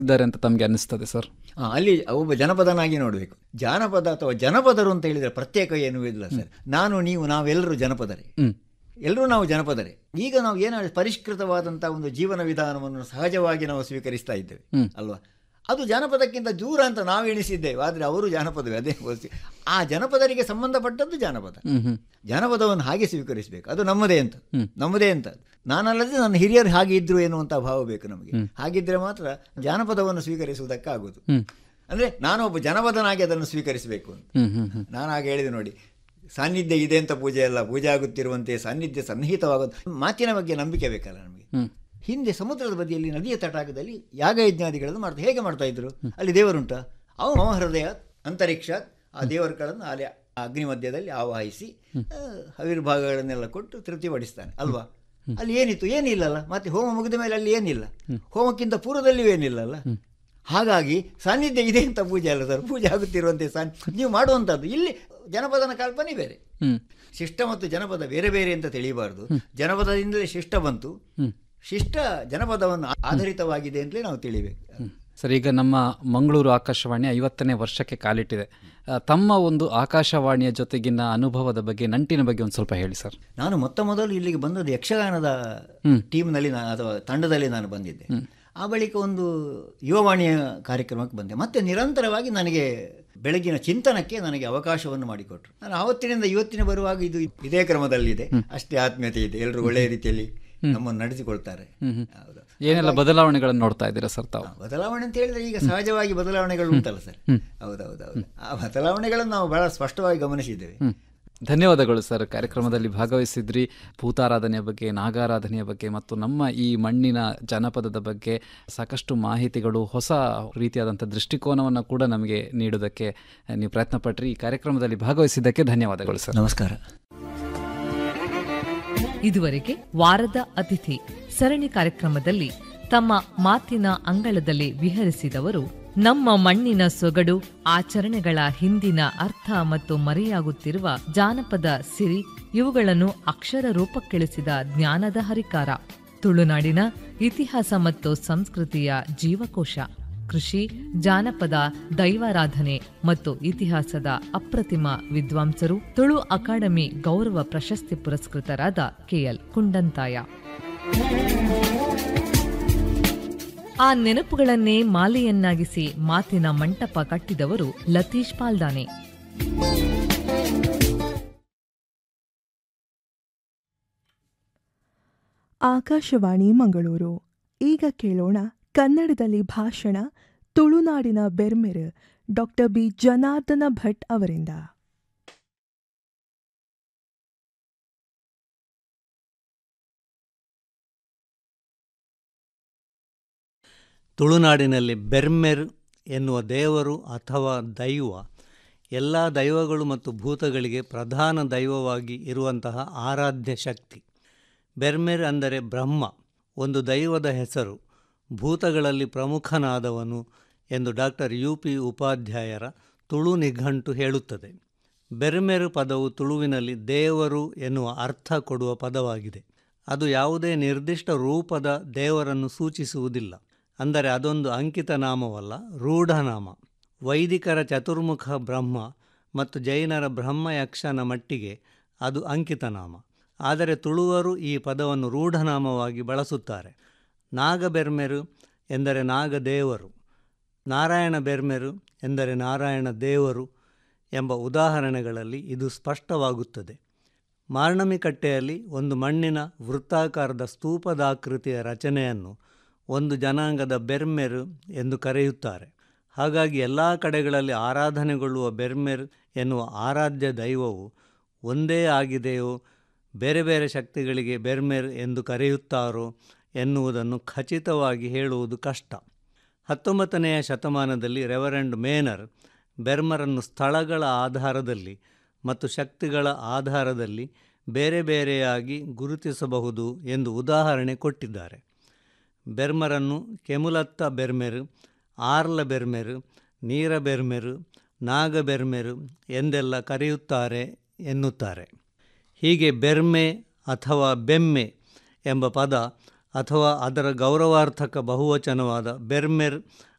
ಇದ್ದಾರೆ ಅಂತ ತಮಗೆ ಅನಿಸ್ತದೆ ಸರ್ ಆ, ಅಲ್ಲಿ ಒಬ್ಬ ಜನಪದನಾಗಿ ನೋಡಬೇಕು ಜಾನಪದ ಅಥವಾ ಜನಪದರು ಅಂತ ಹೇಳಿದರೆ ಪ್ರತ್ಯೇಕ ಏನೂ ಇಲ್ಲ ಸರ್ ನಾನು ನೀವು ನಾವೆಲ್ಲರೂ ಜನಪದರೇ ಹ್ಮ್ ಎಲ್ಲರೂ ನಾವು ಜನಪದರೇ ಈಗ ನಾವು ಏನ ಪರಿಷ್ಕೃತವಾದಂಥ ಒಂದು ಜೀವನ ವಿಧಾನವನ್ನು ಸಹಜವಾಗಿ ನಾವು ಸ್ವೀಕರಿಸ್ತಾ ಇದ್ದೇವೆ ಹ್ಮ್. ಅಲ್ವಾ ಅದು ಜಾನಪದಕ್ಕಿಂತ ದೂರ ಅಂತ ನಾವು ಎಣಿಸಿದ್ದೇವೆ ಆದರೆ ಅವರು ಜಾನಪದವೇ ಅದೇ ವಸ್ತು. ಆ ಜನಪದರಿಗೆ ಸಂಬಂಧಪಟ್ಟದ್ದು ಜಾನಪದ ಹ್ಮ್ ಹ್ಮ್ ಜಾನಪದವನ್ನು ಹಾಗೆ ಸ್ವೀಕರಿಸಬೇಕು ಅದು ನಮ್ಮದೇ ಅಂತ ನಮ್ಮದೇ ಅಂತ ನಾನಲ್ಲದೆ ನನ್ನ ಹಿರಿಯರು ಹಾಗೆ ಇದ್ರು ಎನ್ನುವಂಥ ಭಾವ ಬೇಕು ನಮಗೆ ಹಾಗಿದ್ರೆ ಮಾತ್ರ ಜಾನಪದವನ್ನು ಸ್ವೀಕರಿಸುವುದಕ್ಕಾಗೋದು ಹ್ಮ್. ಅಂದರೆ ನಾನು ಒಬ್ಬ ಜನಪದನಾಗಿ ಅದನ್ನು ಸ್ವೀಕರಿಸಬೇಕು ಅಂತ ಹ್ಮ್ ಹ್ಮ್ ಹ್ಮ್ ನಾನು ಹಾಗೆ ಹೇಳಿದೆ ನೋಡಿ ಸಾನ್ನಿಧ್ಯ ಇದೆ ಅಂತ ಪೂಜೆ ಅಲ್ಲ ಪೂಜೆ ಆಗುತ್ತಿರುವಂತೆ ಸಾನ್ನಿಧ್ಯ ಸನ್ನಿಹಿತವಾಗೋದು ಮಾತಿನ ಬಗ್ಗೆ ನಂಬಿಕೆ ಬೇಕಲ್ಲ ನಮಗೆ ಹ್ಮ್. ಹಿಂದೆ ಸಮುದ್ರದ ಬದಿಯಲ್ಲಿ ನದಿಯ ತಟಾಕದಲ್ಲಿ ಯಾಗ ಯಜ್ಞಾದಿಗಳನ್ನು ಮಾಡ್ತಾ ಹೇಗೆ ಮಾಡ್ತಾ ಇದ್ರು ಅಲ್ಲಿ ದೇವರುಂಟ ಅವ ಮಮ ಹೃದಯ ಅಂತರಿಕ್ಷ ಆ ದೇವರುಗಳನ್ನು ಅಲ್ಲಿ ಆ ಅಗ್ನಿ ಮಧ್ಯದಲ್ಲಿ ಆವಾಹಿಸಿ ಆ, ಹವಿರ್ಭಾಗಗಳನ್ನೆಲ್ಲ ಕೊಟ್ಟು ತೃಪ್ತಿಪಡಿಸ್ತಾನೆ ಅಲ್ವಾ ಅಲ್ಲಿ ಏನಿತ್ತು ಏನಿಲ್ಲಲ್ಲ ಮತ್ತೆ ಹೋಮ ಮುಗಿದ ಮೇಲೆ ಅಲ್ಲಿ ಏನಿಲ್ಲ ಹೋಮಕ್ಕಿಂತ ಪೂರ್ವದಲ್ಲಿಯೂ ಏನಿಲ್ಲಲ್ಲ ಹಾಗಾಗಿ ಸಾನ್ನಿಧ್ಯ ಇದೆ ಅಂತ ಪೂಜೆ ಅಲ್ಲ ಸರ್ ಪೂಜೆ ಆಗುತ್ತಿರುವಂತೆ ಸಾನ್ ನೀವು ಮಾಡುವಂಥದ್ದು ಇಲ್ಲಿ ಜನಪದನ ಕಲ್ಪನೆ ಬೇರೆ ಹ್ಮ್ ಶಿಷ್ಟ ಮತ್ತು ಜನಪದ ಬೇರೆ ಬೇರೆ ಅಂತ ತಿಳಿಯಬಾರದು ಜನಪದದಿಂದಲೇ ಶಿಷ್ಟ ಬಂತು ಶಿಷ್ಟ ಜನಪದವನ್ನು ಆಧಾರಿತವಾಗಿದೆ ಅಂತಲೇ ನಾವು ತಿಳಿಬೇಕು ಸರ್ ಈಗ ನಮ್ಮ ಮಂಗಳೂರು ಆಕಾಶವಾಣಿ ಐವತ್ತನೇ ವರ್ಷಕ್ಕೆ ಕಾಲಿಟ್ಟಿದೆ ಆ, ತಮ್ಮ ಒಂದು ಆಕಾಶವಾಣಿಯ ಜೊತೆಗಿನ ಅನುಭವದ ಬಗ್ಗೆ ನಂಟಿನ ಬಗ್ಗೆ ಒಂದು ಸ್ವಲ್ಪ ಹೇಳಿ ಸರ್ ನಾನು ಮೊತ್ತ ಮೊದಲು ಇಲ್ಲಿಗೆ ಬಂದದ್ದು ಯಕ್ಷಗಾನದ ಟೀಮ್ನಲ್ಲಿ ನಾ ಅಥವಾ ತಂಡದಲ್ಲಿ ನಾನು ಬಂದಿದ್ದೆ ಆ ಬಳಿಕ ಒಂದು ಯುವವಾಣಿಯ ಕಾರ್ಯಕ್ರಮಕ್ಕೆ ಬಂದೆ ಮತ್ತೆ ನಿರಂತರವಾಗಿ ನನಗೆ ಬೆಳಗಿನ ಚಿಂತನಕ್ಕೆ ನನಗೆ ಅವಕಾಶವನ್ನು ಮಾಡಿಕೊಟ್ರು ನಾನು ಆವತ್ತಿನಿಂದ ಇವತ್ತಿನ ಬರುವಾಗ ಇದು ಇದೇ ಕ್ರಮದಲ್ಲಿದೆ ಅಷ್ಟೇ ಆತ್ಮೀಯತೆ ಇದೆ ಎಲ್ಲರೂ ಒಳ್ಳೆಯ ರೀತಿಯಲ್ಲಿ ನಮ್ಮನ್ನು ನಡೆಸಿಕೊಳ್ತಾರೆ ಹೌದು ಏನೆಲ್ಲ ಬದಲಾವಣೆಗಳನ್ನು ನೋಡ್ತಾ ಇದ್ದೀರಾ ಸರ್ ತಾವು ಬದಲಾವಣೆ ಅಂತ ಹೇಳಿದ್ರೆ ಈಗ ಸಹಜವಾಗಿ ಬದಲಾವಣೆಗಳು ಉಂಟಲ್ಲ ಸರ್ ಹೌದೌದೌದು ಆ ಬದಲಾವಣೆಗಳನ್ನು ನಾವು ಬಹಳ ಸ್ಪಷ್ಟವಾಗಿ ಗಮನಿಸಿದ್ದೇವೆ ಹ್ಮ್. ಧನ್ಯವಾದಗಳು ಸರ್ ಕಾರ್ಯಕ್ರಮದಲ್ಲಿ ಭಾಗವಹಿಸಿದ್ರಿ ಭೂತಾರಾಧನೆಯ ಬಗ್ಗೆ ನಾಗಾರಾಧನೆಯ ಬಗ್ಗೆ ಮತ್ತು ನಮ್ಮ ಈ ಮಣ್ಣಿನ ಜನಪದದ ಬಗ್ಗೆ ಸಾಕಷ್ಟು ಮಾಹಿತಿಗಳು ಹೊಸ ರೀತಿಯಾದಂಥ ದೃಷ್ಟಿಕೋನವನ್ನು ಕೂಡ ನಮಗೆ ನೀಡೋದಕ್ಕೆ ನೀವು ಪ್ರಯತ್ನ ಪಟ್ರಿ ಈ ಕಾರ್ಯಕ್ರಮದಲ್ಲಿ ಭಾಗವಹಿಸಿದ್ದಕ್ಕೆ ಧನ್ಯವಾದಗಳು ಸರ್ ನಮಸ್ಕಾರ ಇದುವರೆಗೆ ವಾರದ ಅತಿಥಿ ಸರಣಿ ಕಾರ್ಯಕ್ರಮದಲ್ಲಿ ತಮ್ಮ ಮಾತಿನ ಅಂಗಳದಲ್ಲಿ ವಿಹರಿಸಿದವರು ನಮ್ಮ ಮಣ್ಣಿನ ಸೊಗಡು ಆಚರಣೆಗಳ ಹಿಂದಿನ ಅರ್ಥ ಮತ್ತು ಮರೆಯಾಗುತ್ತಿರುವ ಜಾನಪದ ಸಿರಿ ಇವುಗಳನ್ನು ಅಕ್ಷರ ರೂಪಕ್ಕಿಳಿಸಿದ ಜ್ಞಾನದ ಹರಿಕಾರ ತುಳುನಾಡಿನ ಇತಿಹಾಸ ಮತ್ತು ಸಂಸ್ಕೃತಿಯ ಜೀವಕೋಶ ಕೃಷಿ ಜಾನಪದ ದೈವಾರಾಧನೆ ಮತ್ತು ಇತಿಹಾಸದ ಅಪ್ರತಿಮ ವಿದ್ವಾಂಸರು ತುಳು ಅಕಾಡೆಮಿ ಗೌರವ ಪ್ರಶಸ್ತಿ ಪುರಸ್ಕೃತರಾದ ಕೆಎಲ್ ಕುಂಡಂತಾಯ ಆ ನೆನಪುಗಳನ್ನೇ ಮಾಲೆಯನ್ನಾಗಿಸಿ ಮಾತಿನ ಮಂಟಪ ಕಟ್ಟಿದವರು ಲತೀಶ್ ಪಾಲ್ದಾನೆ ಆಕಾಶವಾಣಿ ಮಂಗಳೂರು ಈಗ ಕೇಳೋಣ ಕನ್ನಡದಲ್ಲಿ ಭಾಷಣ ತುಳುನಾಡಿನ ಬೆರ್ಮೆರ್ ಡಾಕ್ಟರ್ ಬಿ ಜನಾರ್ದನ ಭಟ್ ಅವರಿಂದ ತುಳುನಾಡಿನಲ್ಲಿ ಬೆರ್ಮೆರ್ ಎನ್ನುವ ದೇವರು ಅಥವಾ ದೈವ ಎಲ್ಲ ದೈವಗಳು ಮತ್ತು ಭೂತಗಳಿಗೆ ಪ್ರಧಾನ ದೈವವಾಗಿ ಇರುವಂತಹ ಆರಾಧ್ಯ ಶಕ್ತಿ ಬೆರ್ಮೆರ್ ಅಂದರೆ ಬ್ರಹ್ಮ ಒಂದು ದೈವದ ಹೆಸರು ಭೂತಗಳಲ್ಲಿ ಪ್ರಮುಖನಾದವನು ಎಂದು ಡಾಕ್ಟರ್ ಯು ಪಿ ಉಪಾಧ್ಯಾಯರ ತುಳು ನಿಘಂಟು ಹೇಳುತ್ತದೆ ಬೆರ್ಮೆರು ಪದವು ತುಳುವಿನಲ್ಲಿ ದೇವರು ಎನ್ನುವ ಅರ್ಥ ಕೊಡುವ ಪದವಾಗಿದೆ ಅದು ಯಾವುದೇ ನಿರ್ದಿಷ್ಟ ರೂಪದ ದೇವರನ್ನು ಸೂಚಿಸುವುದಿಲ್ಲ ಅಂದರೆ ಅದೊಂದು ಅಂಕಿತ ನಾಮವಲ್ಲ ರೂಢನಾಮ ವೈದಿಕರ ಚತುರ್ಮುಖ ಬ್ರಹ್ಮ ಮತ್ತು ಜೈನರ ಬ್ರಹ್ಮಯಕ್ಷನ ಮಟ್ಟಿಗೆ ಅದು ಅಂಕಿತನಾಮ ಆದರೆ ತುಳುವರು ಈ ಪದವನ್ನು ರೂಢನಾಮವಾಗಿ ಬಳಸುತ್ತಾರೆ ನಾಗಬೆರ್ಮೆರು ಎಂದರೆ ನಾಗದೇವರು ನಾರಾಯಣ ಬೆರ್ಮೆರು ಎಂದರೆ ನಾರಾಯಣ ದೇವರು ಎಂಬ ಉದಾಹರಣೆಗಳಲ್ಲಿ ಇದು ಸ್ಪಷ್ಟವಾಗುತ್ತದೆ ಮಾರ್ಣಮಿಕಟ್ಟೆಯಲ್ಲಿ ಒಂದು ಮಣ್ಣಿನ ವೃತ್ತಾಕಾರದ ಸ್ತೂಪದಾಕೃತಿಯ ರಚನೆಯನ್ನು ಒಂದು ಜನಾಂಗದ ಬೆರ್ಮೆರು ಎಂದು ಕರೆಯುತ್ತಾರೆ ಹಾಗಾಗಿ ಎಲ್ಲ ಕಡೆಗಳಲ್ಲಿ ಆರಾಧನೆಗೊಳ್ಳುವ ಬೆರ್ಮೆರ್ ಎನ್ನುವ ಆರಾಧ್ಯ ದೈವವು ಒಂದೇ ಆಗಿದೆಯೋ ಬೇರೆ ಬೇರೆ ಶಕ್ತಿಗಳಿಗೆ ಬೆರ್ಮೆರ್ ಎಂದು ಕರೆಯುತ್ತಾರೋ ಎನ್ನುವುದನ್ನು ಖಚಿತವಾಗಿ ಹೇಳುವುದು ಕಷ್ಟ ಹತ್ತೊಂಬತ್ತನೆಯ ಶತಮಾನದಲ್ಲಿ ರೆವರೆಂಡ್ ಮೇನರ್ ಬೆರ್ಮರನ್ನು ಸ್ಥಳಗಳ ಆಧಾರದಲ್ಲಿ ಮತ್ತು ಶಕ್ತಿಗಳ ಆಧಾರದಲ್ಲಿ ಬೇರೆ ಬೇರೆಯಾಗಿ ಗುರುತಿಸಬಹುದು ಎಂದು ಉದಾಹರಣೆ ಕೊಟ್ಟಿದ್ದಾರೆ ಬೆರ್ಮರನ್ನು ಕೆಮುಲತ್ತ ಬೆರ್ಮೆರು ಆರ್ಲ ಬೆರ್ಮೆರು ನೀರ ಬೆರ್ಮೆರು ನಾಗ ಬೆರ್ಮೆರು ಎಂದೆಲ್ಲ ಕರೆಯುತ್ತಾರೆ ಎನ್ನುತ್ತಾರೆ ಹೀಗೆ ಬೆರ್ಮೆ ಅಥವಾ ಬೆಮ್ಮೆ ಎಂಬ ಪದ ಅಥವಾ ಅದರ ಗೌರವಾರ್ಥಕ ಬಹುವಚನವಾದ ಬೆರ್ಮೆರ್